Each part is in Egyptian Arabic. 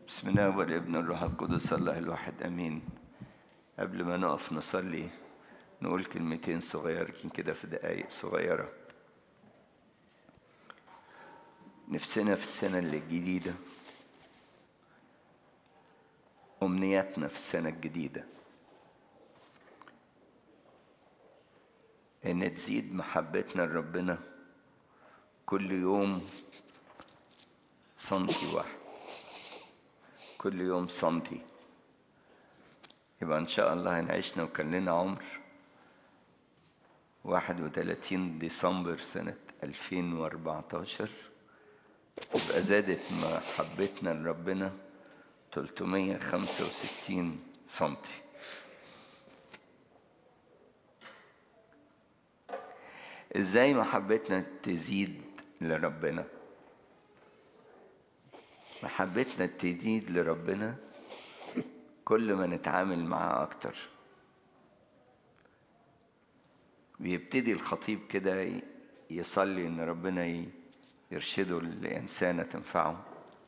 بسم الله والابن الروح القدس الله الواحد امين قبل ما نقف نصلي نقول كلمتين صغيرين كده في دقايق صغيرة نفسنا في السنة اللي الجديدة أمنياتنا في السنة الجديدة إن تزيد محبتنا لربنا كل يوم سنتي واحد كل يوم سنتي يبقى إن شاء الله هنعيشنا وكان لنا عمر واحد وتلاتين ديسمبر سنة ألفين وأربعتاشر يبقى زادت محبتنا لربنا تلتمية خمسة وستين سنتي ازاي محبتنا تزيد لربنا محبتنا تزيد لربنا كل ما نتعامل معاه اكتر بيبتدي الخطيب كده يصلي ان ربنا يرشده لإنسانة تنفعه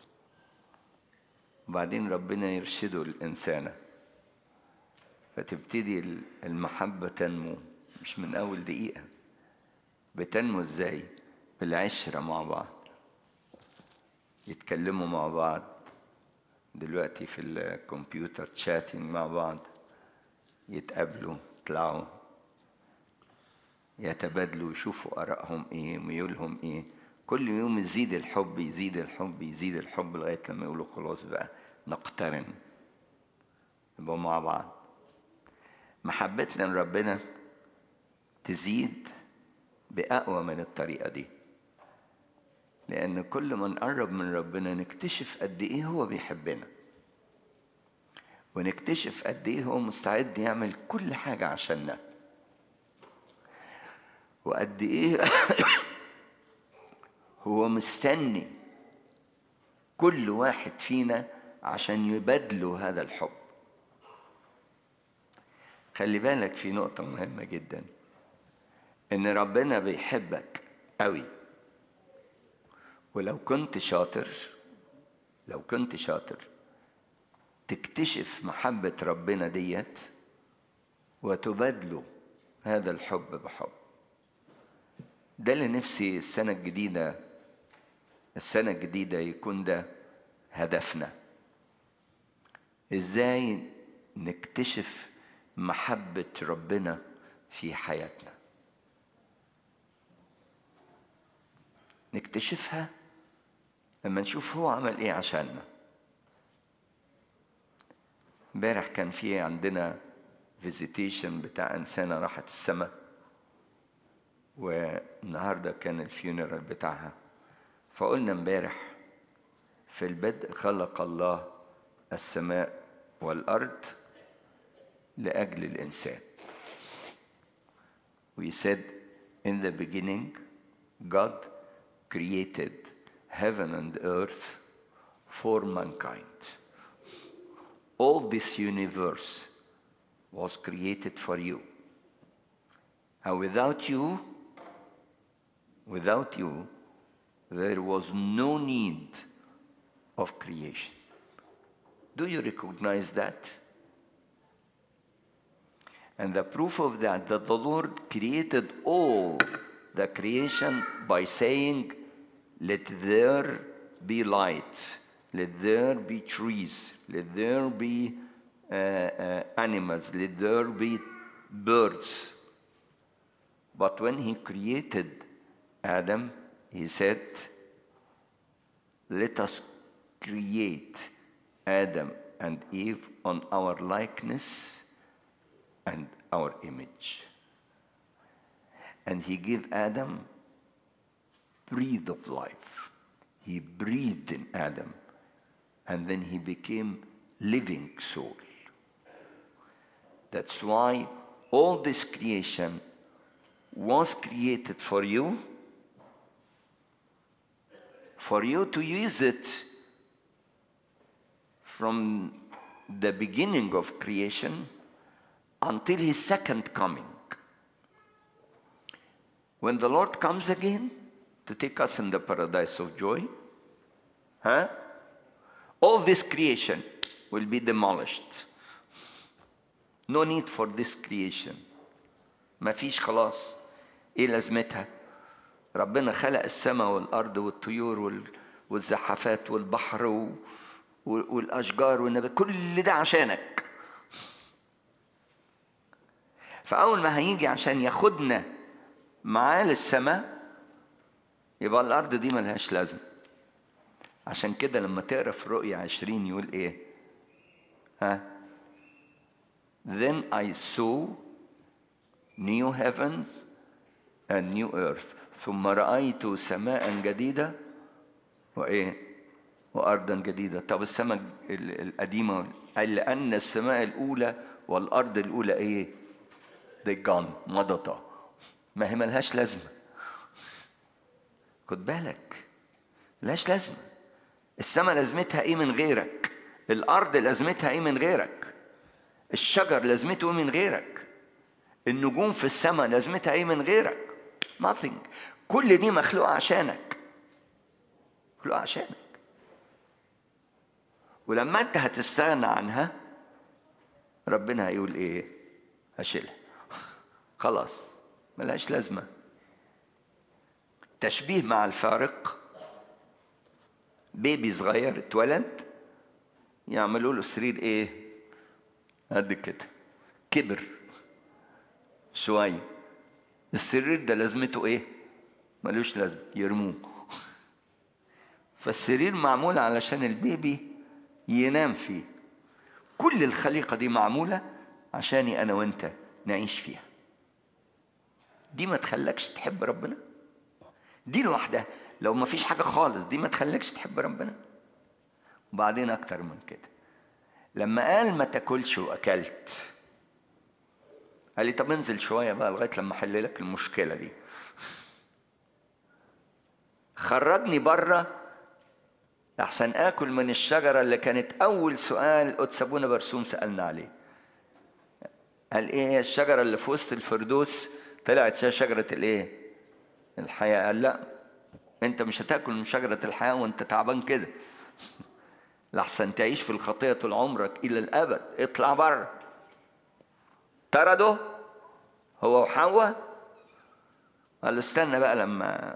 وبعدين ربنا يرشده الإنسانة فتبتدي المحبة تنمو مش من أول دقيقة بتنمو ازاي بالعشرة مع بعض يتكلموا مع بعض دلوقتي في الكمبيوتر تشاتين مع بعض يتقابلوا يطلعوا يتبادلوا يشوفوا آرائهم إيه ميولهم إيه كل يوم يزيد الحب يزيد الحب يزيد الحب لغاية لما يقولوا خلاص بقى نقترن يبقوا مع بعض محبتنا لربنا تزيد بأقوى من الطريقة دي لأن كل ما نقرب من ربنا نكتشف قد إيه هو بيحبنا ونكتشف قد إيه هو مستعد يعمل كل حاجة عشاننا وقد إيه هو مستني كل واحد فينا عشان يبادله هذا الحب خلي بالك في نقطة مهمة جدا إن ربنا بيحبك قوي ولو كنت شاطر لو كنت شاطر تكتشف محبة ربنا ديت وتبادله هذا الحب بحب ده اللي نفسي السنة الجديدة السنة الجديدة يكون ده هدفنا ازاي نكتشف محبة ربنا في حياتنا نكتشفها لما نشوف هو عمل ايه عشاننا امبارح كان في عندنا فيزيتيشن بتاع انسانه راحت السماء والنهارده كان الفيونرال بتاعها فقلنا امبارح في البدء خلق الله السماء والارض لاجل الانسان We said in the beginning God created heaven and earth for mankind. All this universe was created for you. And without you, without you, there was no need of creation. Do you recognize that? And the proof of that, that the Lord created all the creation by saying, Let there be light, let there be trees, let there be uh, uh, animals, let there be birds. But when He created Adam, He said, Let us create Adam and Eve on our likeness and our image. And he gave Adam breath of life. He breathed in Adam, and then he became living soul. That's why all this creation was created for you, for you to use it from the beginning of creation until his second coming. When the Lord comes again to take us in the paradise of joy, huh? all this creation will be demolished no need for this creation ما فيش خلاص ايه لازمتها ربنا خلق السماء والارض والطيور وال... والزحافات والبحر و... والاشجار والنبات كل ده عشانك فاول ما هيجي عشان ياخدنا معاه للسماء يبقى الارض دي ملهاش لازمه عشان كده لما تقرا في رؤيا عشرين يقول ايه ها then I saw new heavens and new earth ثم رأيت سماء جديدة وإيه وأرضا جديدة طب السماء القديمة قال لأن السماء الأولى والأرض الأولى إيه they gone مضتا ما هي ملهاش لازمة خد بالك ملهاش لازمة السماء لازمتها إيه من غيرك الأرض لازمتها إيه من غيرك الشجر لازمته إيه من غيرك النجوم في السماء لازمتها إيه من غيرك nothing كل دي مخلوقة عشانك مخلوقة عشانك ولما انت هتستغنى عنها ربنا هيقول ايه هشيلها خلاص ملهاش لازمة تشبيه مع الفارق بيبي صغير اتولد يعملوا له سرير ايه قد كده كبر شويه السرير ده لازمته ايه ملوش لازمه يرموه فالسرير معمول علشان البيبي ينام فيه كل الخليقه دي معموله عشاني انا وانت نعيش فيها دي ما تخلكش تحب ربنا دي لوحدها لو ما فيش حاجه خالص دي ما تخلكش تحب ربنا وبعدين اكتر من كده لما قال ما تاكلش واكلت قال لي طب انزل شويه بقى لغايه لما احل لك المشكله دي خرجني بره احسن اكل من الشجره اللي كانت اول سؤال قدس ابونا برسوم سالنا عليه قال ايه هي الشجره اللي في وسط الفردوس طلعت شجره الايه الحياه قال لا انت مش هتاكل من شجره الحياه وانت تعبان كده لحسن تعيش في الخطيه طول عمرك الى الابد اطلع بره طرده هو وحواء قال له استنى بقى لما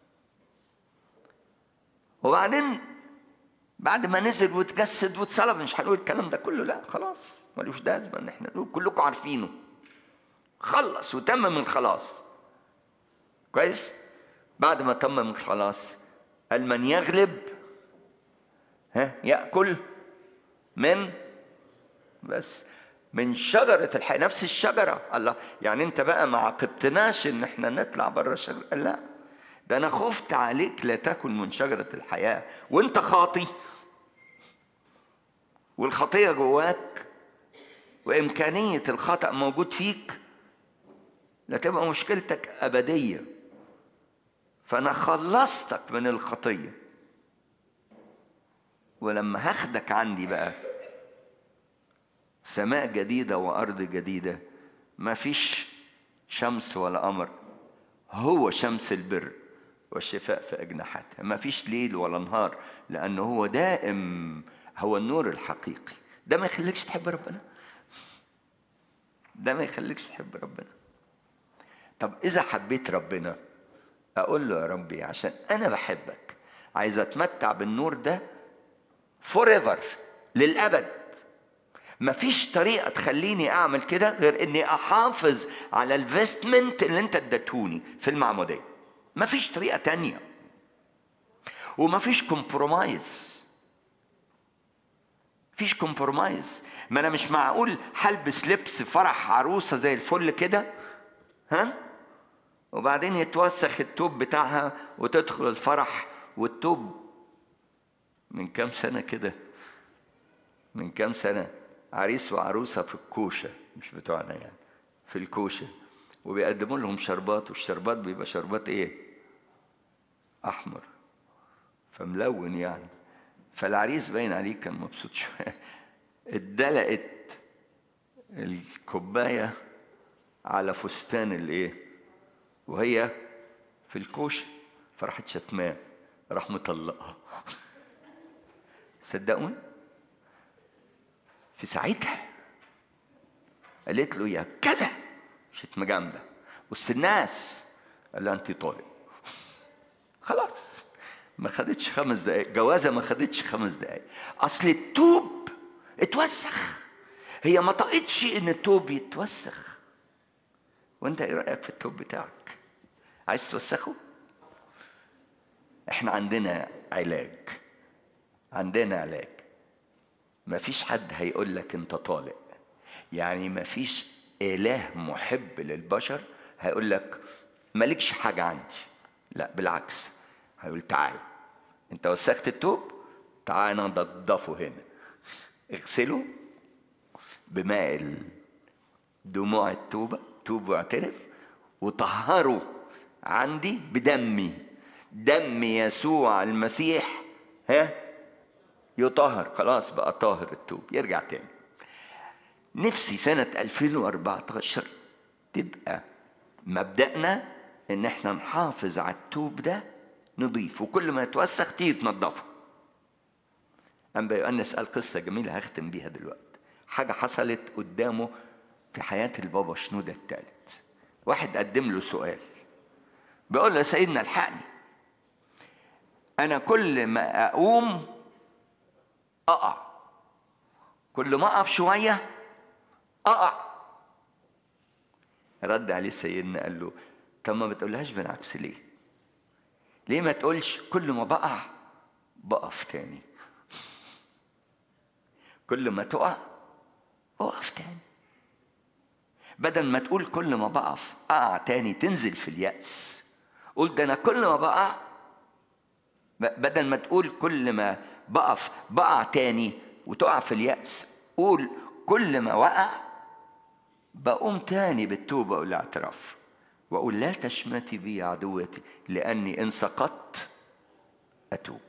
وبعدين بعد ما نزل وتجسد واتصلب مش هنقول الكلام ده كله لا خلاص ملوش لازمه ان احنا نقول كلكم عارفينه خلص وتمم الخلاص كويس بعد ما تمم الخلاص قال من يغلب ها ياكل من بس من شجرة الحياة نفس الشجرة الله يعني انت بقى ما عاقبتناش ان احنا نطلع بره الشجرة قال لا ده انا خفت عليك لا تاكل من شجرة الحياة وانت خاطي والخطية جواك وامكانية الخطأ موجود فيك لا تبقى مشكلتك أبدية فأنا خلصتك من الخطية ولما هاخدك عندي بقى سماء جديدة وأرض جديدة ما فيش شمس ولا قمر هو شمس البر والشفاء في أجنحتها ما فيش ليل ولا نهار لأنه هو دائم هو النور الحقيقي ده ما يخليكش تحب ربنا ده ما يخليكش تحب ربنا طب إذا حبيت ربنا أقول له يا ربي عشان أنا بحبك عايز أتمتع بالنور ده forever للأبد مفيش طريقة تخليني أعمل كده غير إني أحافظ على الفيستمنت اللي أنت اديتهوني في المعمودية مفيش طريقة تانية ومفيش كومبرومايز مفيش كومبرومايز ما أنا مش معقول هلبس لبس فرح عروسة زي الفل كده ها وبعدين يتوسخ التوب بتاعها وتدخل الفرح والتوب من كام سنة كده من كام سنة عريس وعروسة في الكوشة مش بتوعنا يعني في الكوشة وبيقدموا لهم شربات والشربات بيبقى شربات ايه احمر فملون يعني فالعريس باين عليه كان مبسوط شوية اتدلقت الكوباية على فستان الايه وهي في الكوشة فراحت شتماه راح مطلقها صدقوني في ساعتها قالت له يا كذا شتمة جامدة وسط الناس قال لها انت طالب خلاص ما خدتش خمس دقايق جوازة ما خدتش خمس دقايق اصل التوب اتوسخ هي ما طقتش ان التوب يتوسخ وانت ايه رايك في التوب بتاعك عايز توسخه احنا عندنا علاج عندنا علاج مفيش حد هيقول لك انت طالق يعني مفيش اله محب للبشر هيقول لك مالكش حاجه عندي لا بالعكس هيقول تعال انت وسخت التوب تعال ننضفه هنا اغسله بماء دموع التوبه توب واعترف وطهره عندي بدمي دم يسوع المسيح ها يطهر خلاص بقى طاهر التوب يرجع تاني نفسي سنة 2014 تبقى مبدأنا إن إحنا نحافظ على التوب ده نضيف وكل ما يتوسخ تيجي تنضفه. أما يؤنس قال قصة جميلة هختم بيها دلوقتي. حاجة حصلت قدامه في حياة البابا شنودة الثالث. واحد قدم له سؤال. بيقول له يا سيدنا الحقني. أنا كل ما أقوم أقع. كل ما أقف شوية أقع رد عليه سيدنا قال له طب ما بتقولهاش بالعكس ليه ليه ما تقولش كل ما بقع بقف تاني كل ما تقع اقف تاني بدل ما تقول كل ما بقف اقع تاني تنزل في اليأس قول ده انا كل ما بقع بدل ما تقول كل ما بقف بقع تاني وتقع في اليأس قول كل ما وقع بقوم تاني بالتوبة والاعتراف وأقول لا تشمتي بي عدوتي لأني إن سقطت أتوب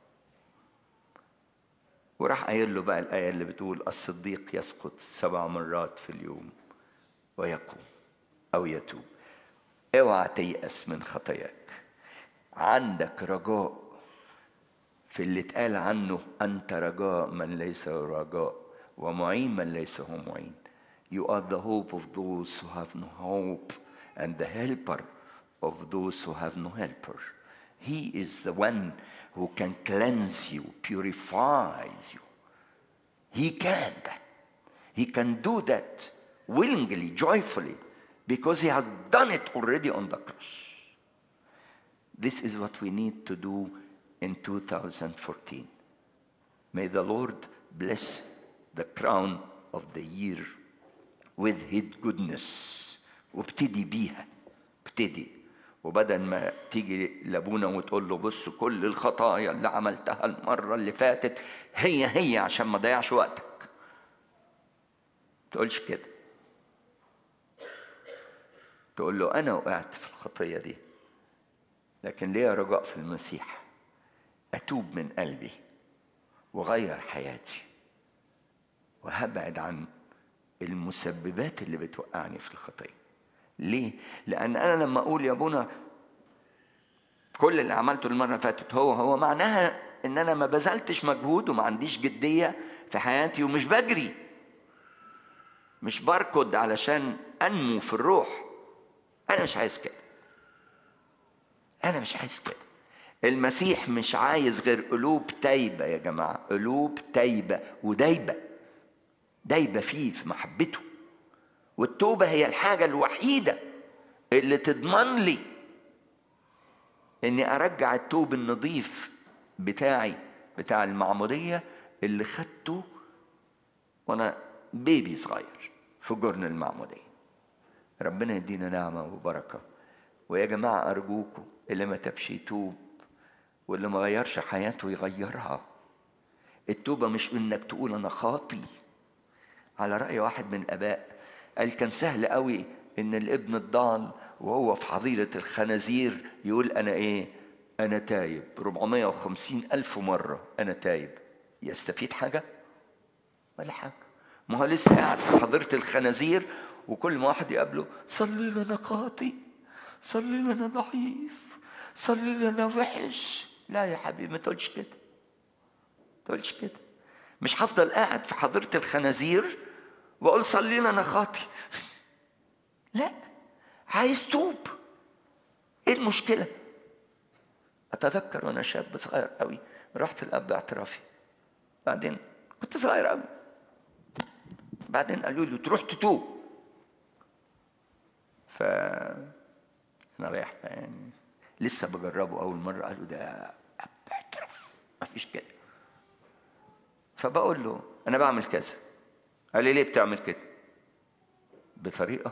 وراح قايل له بقى الآية اللي بتقول الصديق يسقط سبع مرات في اليوم ويقوم أو يتوب اوعى تيأس من خطاياك عندك رجاء في اللي اتقال عنه أنت رجاء من ليس رجاء ومعين من ليس هو معين You are the hope of those who have no hope and the helper of those who have no helper. He is the one who can cleanse you, purifies you. He can that. He can do that willingly, joyfully, because he has done it already on the cross. This is what we need to do in 2014. May the Lord bless the crown of the year with his goodness وابتدي بيها ابتدي وبدل ما تيجي لابونا وتقول له بص كل الخطايا اللي عملتها المرة اللي فاتت هي هي عشان ما ضيعش وقتك تقولش كده تقول له أنا وقعت في الخطية دي لكن ليا رجاء في المسيح أتوب من قلبي وغير حياتي وهبعد عن المسببات اللي بتوقعني في الخطيه ليه لان انا لما اقول يا ابونا كل اللي عملته المره اللي فاتت هو هو معناها ان انا ما بذلتش مجهود وما عنديش جديه في حياتي ومش بجري مش بركض علشان انمو في الروح انا مش عايز كده انا مش عايز كده المسيح مش عايز غير قلوب تايبه يا جماعه قلوب تايبه ودايبه دايبه فيه في محبته والتوبه هي الحاجه الوحيده اللي تضمن لي اني ارجع التوب النظيف بتاعي بتاع المعموديه اللي خدته وانا بيبي صغير في جرن المعموديه ربنا يدينا نعمه وبركه ويا جماعه ارجوكم اللي ما تبش يتوب واللي ما غيرش حياته يغيرها التوبه مش انك تقول انا خاطي على رأي واحد من الآباء قال كان سهل قوي إن الابن الضال وهو في حظيرة الخنازير يقول أنا إيه؟ أنا تايب 450 ألف مرة أنا تايب يستفيد حاجة؟ ولا حاجة ما هو لسه قاعد في حظيرة الخنازير وكل ما واحد يقابله صلي لنا خاطي صلي لنا ضعيف صلي لنا وحش لا يا حبيبي ما تقولش كده تقولش كده مش هفضل قاعد في حضرة الخنازير واقول صلي لنا انا خاطي لا عايز توب ايه المشكلة اتذكر وانا شاب صغير قوي رحت الاب اعترافي بعدين كنت صغير قوي بعدين قالوا لي تروح تتوب ف انا رايح يعني لسه بجربه اول مره قالوا ده اب اعترف مفيش كده فبقول له انا بعمل كذا قال لي ليه بتعمل كده بطريقه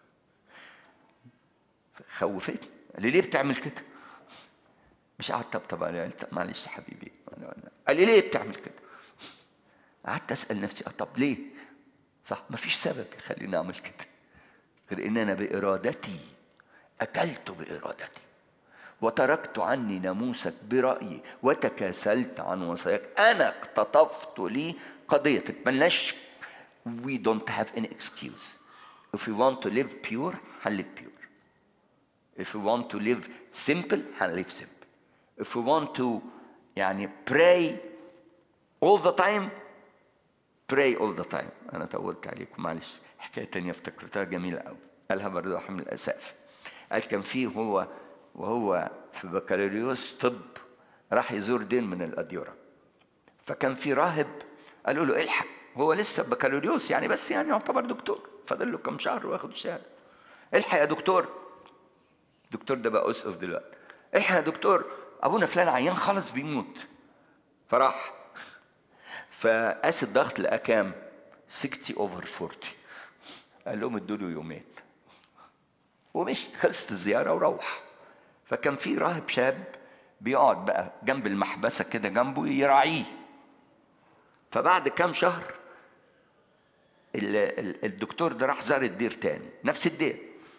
خوفتني قال لي ليه بتعمل كده مش قعدت طبطب عليه قال معلش يا حبيبي قال لي ليه بتعمل كده قعدت اسال نفسي طب ليه صح مفيش سبب يخليني اعمل كده غير ان انا بارادتي اكلت بارادتي وتركت عني ناموسك برأيي وتكاسلت عن وصاياك أنا اقتطفت لي قضيتك ملناش we don't have any excuse if we want to live pure هنlive pure if we want to live simple هنlive simple if we want to يعني pray all the time pray all the time أنا طولت عليكم معلش حكاية تانية افتكرتها جميلة قوي قالها برضه حمل الأساف قال كان فيه هو وهو في بكالوريوس طب راح يزور دين من الأديرة فكان في راهب قالوا له الحق هو لسه بكالوريوس يعني بس يعني يعتبر دكتور فاضل له كم شهر واخد الشهاده الحق يا دكتور الدكتور ده بقى اسقف دلوقتي الحق يا دكتور ابونا فلان عيان خالص بيموت فراح فقاس الضغط لقى كام 60 اوفر 40 قال لهم ادوا له يومين ومشي خلصت الزياره وروح فكان في راهب شاب بيقعد بقى جنب المحبسه كده جنبه يراعيه فبعد كام شهر الدكتور ده راح زار الدير تاني نفس الدير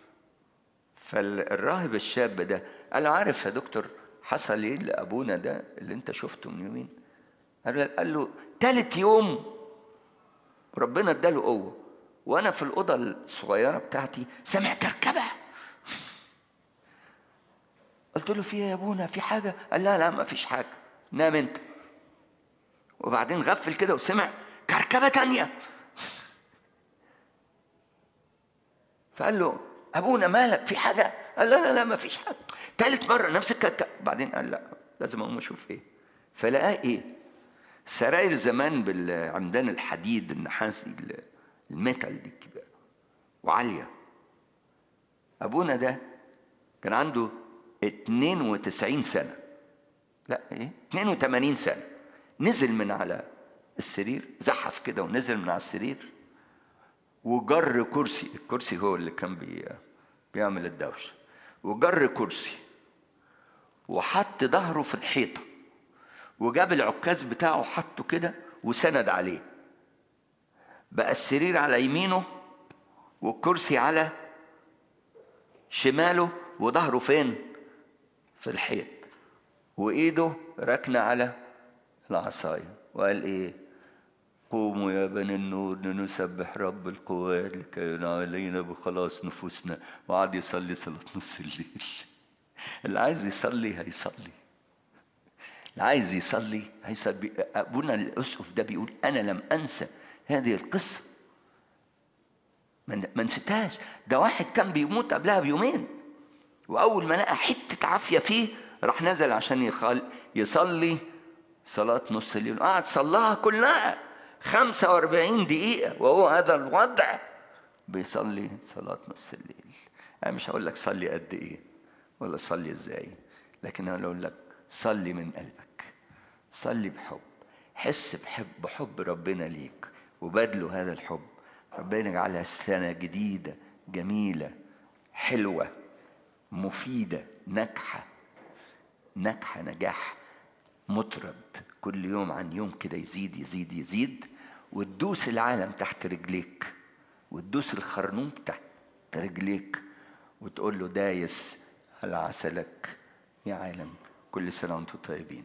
فالراهب الشاب ده قال عارف يا دكتور حصل ايه لابونا ده اللي انت شفته من يومين قال له تالت يوم ربنا اداله قوه وانا في الاوضه الصغيره بتاعتي سامع كركبه قلت له في يا ابونا في حاجه قال لا لا ما فيش حاجه نام انت وبعدين غفل كده وسمع كركبه تانية فقال له ابونا مالك في حاجه قال لا لا لا ما فيش حاجه ثالث مره نفس الكركبه بعدين قال لا لازم اقوم اشوف ايه فلقاه ايه سراير زمان بالعمدان الحديد النحاس دي الميتال دي الكبيره وعاليه ابونا ده كان عنده 92 سنه لا ايه 82 سنه نزل من على السرير زحف كده ونزل من على السرير وجر كرسي الكرسي هو اللي كان بي بيعمل الدوشه وجر كرسي وحط ظهره في الحيطه وجاب العكاز بتاعه وحطه كده وسند عليه بقى السرير على يمينه والكرسي على شماله وظهره فين في الحيط وايده راكنه على العصايه وقال ايه قوموا يا بني النور نسبح رب القوات لكي ينعم علينا بخلاص نفوسنا وقعد يصلي صلاة نص الليل اللي عايز يصلي هيصلي اللي عايز يصلي هيصلي ابونا الاسقف ده بيقول انا لم انسى هذه القصه ما نسيتهاش ده واحد كان بيموت قبلها بيومين واول ما لقى حته عافيه فيه راح نزل عشان يخل يصلي صلاة نص الليل قعد صلاها كلها 45 دقيقة وهو هذا الوضع بيصلي صلاة نص الليل أنا مش هقول لك صلي قد إيه ولا صلي إزاي لكن أنا أقول لك صلي من قلبك صلي بحب حس بحب بحب ربنا ليك وبادله هذا الحب ربنا يجعلها سنة جديدة جميلة حلوة مفيدة ناجحة ناجحة نجاح مطرد كل يوم عن يوم كده يزيد يزيد يزيد وتدوس العالم تحت رجليك وتدوس الخرنوب تحت رجليك وتقول له دايس على عسلك يا عالم كل سنة وانتم طيبين